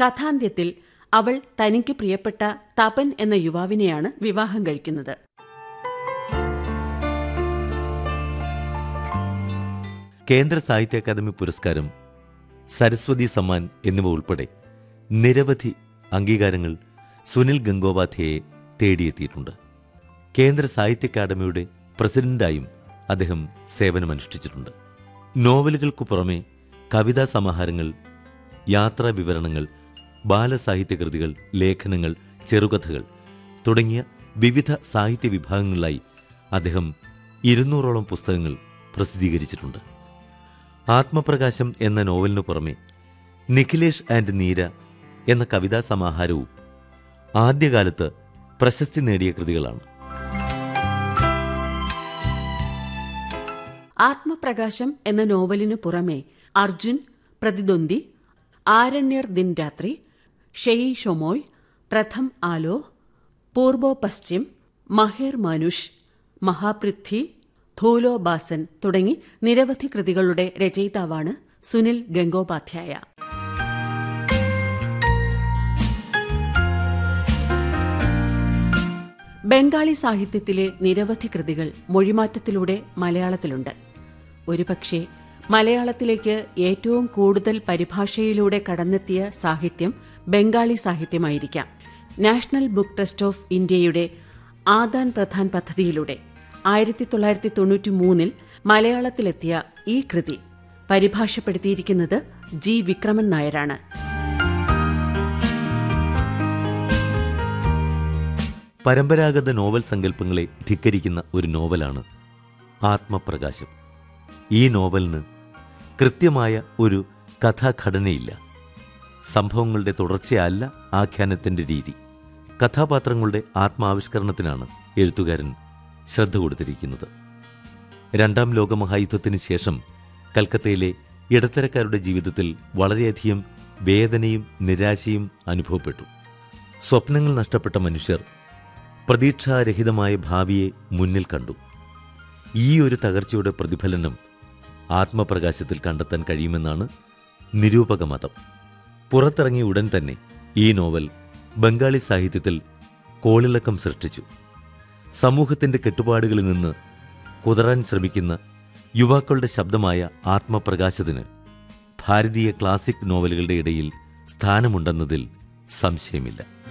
കഥാന്ത്യത്തിൽ അവൾ തനിക്ക് പ്രിയപ്പെട്ട തപൻ എന്ന യുവാവിനെയാണ് വിവാഹം കഴിക്കുന്നത് കേന്ദ്ര സാഹിത്യ അക്കാദമി പുരസ്കാരം സരസ്വതി സമ്മാൻ എന്നിവ ഉൾപ്പെടെ നിരവധി അംഗീകാരങ്ങൾ സുനിൽ ഗംഗോപാധ്യായെ തേടിയെത്തിയിട്ടുണ്ട് കേന്ദ്ര സാഹിത്യ അക്കാദമിയുടെ പ്രസിഡന്റായും അദ്ദേഹം സേവനമനുഷ്ഠിച്ചിട്ടുണ്ട് നോവലുകൾക്കു പുറമെ കവിതാ സമാഹാരങ്ങൾ യാത്രാ വിവരണങ്ങൾ ബാലസാഹിത്യകൃതികൾ ലേഖനങ്ങൾ ചെറുകഥകൾ തുടങ്ങിയ വിവിധ സാഹിത്യ വിഭാഗങ്ങളിലായി അദ്ദേഹം ഇരുന്നൂറോളം പുസ്തകങ്ങൾ പ്രസിദ്ധീകരിച്ചിട്ടുണ്ട് ആത്മപ്രകാശം എന്ന നോവലിനു പുറമെ നിഖിലേഷ് ആൻഡ് നീര എന്ന കവിതാ സമാഹാരവും ആദ്യകാലത്ത് പ്രശസ്തി നേടിയ കൃതികളാണ് ആത്മപ്രകാശം എന്ന നോവലിനു പുറമെ അർജുൻ പ്രതിദ്വന്ദി ആരണ്യർ ദിൻ രാത്രി ഷെയ് ഷൊമോയ് പ്രഥം ആലോ പൂർബോ പശ്ചിം മഹേർ മാനുഷ് മഹാപൃഥ്വി ധൂലോ ബാസൻ തുടങ്ങി നിരവധി കൃതികളുടെ രചയിതാവാണ് സുനിൽ ഗംഗോപാധ്യായ ബംഗാളി സാഹിത്യത്തിലെ നിരവധി കൃതികൾ മൊഴിമാറ്റത്തിലൂടെ മലയാളത്തിലുണ്ട് ഒരുപക്ഷെ മലയാളത്തിലേക്ക് ഏറ്റവും കൂടുതൽ പരിഭാഷയിലൂടെ കടന്നെത്തിയ സാഹിത്യം ബംഗാളി സാഹിത്യമായിരിക്കാം നാഷണൽ ബുക്ക് ട്രസ്റ്റ് ഓഫ് ഇന്ത്യയുടെ ആദാൻ പ്രധാൻ പദ്ധതിയിലൂടെ ആയിരത്തി തൊള്ളായിരത്തി തൊണ്ണൂറ്റി മൂന്നിൽ മലയാളത്തിലെത്തിയ ഈ കൃതി പരിഭാഷപ്പെടുത്തിയിരിക്കുന്നത് ജി വിക്രമൻ നായരാണ് പരമ്പരാഗത നോവൽ സങ്കല്പങ്ങളെ ധിക്കരിക്കുന്ന ഒരു നോവലാണ് ആത്മപ്രകാശം ഈ നോവലിന് കൃത്യമായ ഒരു കഥാഘടനയില്ല സംഭവങ്ങളുടെ തുടർച്ചയല്ല ആഖ്യാനത്തിന്റെ രീതി കഥാപാത്രങ്ങളുടെ ആത്മാവിഷ്കരണത്തിനാണ് എഴുത്തുകാരൻ ശ്രദ്ധ കൊടുത്തിരിക്കുന്നത് രണ്ടാം ലോകമഹായുദ്ധത്തിന് ശേഷം കൽക്കത്തയിലെ ഇടത്തരക്കാരുടെ ജീവിതത്തിൽ വളരെയധികം വേദനയും നിരാശയും അനുഭവപ്പെട്ടു സ്വപ്നങ്ങൾ നഷ്ടപ്പെട്ട മനുഷ്യർ പ്രതീക്ഷാരഹിതമായ ഭാവിയെ മുന്നിൽ കണ്ടു ഈ ഒരു തകർച്ചയുടെ പ്രതിഫലനം ആത്മപ്രകാശത്തിൽ കണ്ടെത്താൻ കഴിയുമെന്നാണ് നിരൂപക മതം പുറത്തിറങ്ങിയ ഉടൻ തന്നെ ഈ നോവൽ ബംഗാളി സാഹിത്യത്തിൽ കോളിളക്കം സൃഷ്ടിച്ചു സമൂഹത്തിന്റെ കെട്ടുപാടുകളിൽ നിന്ന് കുതറാൻ ശ്രമിക്കുന്ന യുവാക്കളുടെ ശബ്ദമായ ആത്മപ്രകാശത്തിന് ഭാരതീയ ക്ലാസിക് നോവലുകളുടെ ഇടയിൽ സ്ഥാനമുണ്ടെന്നതിൽ സംശയമില്ല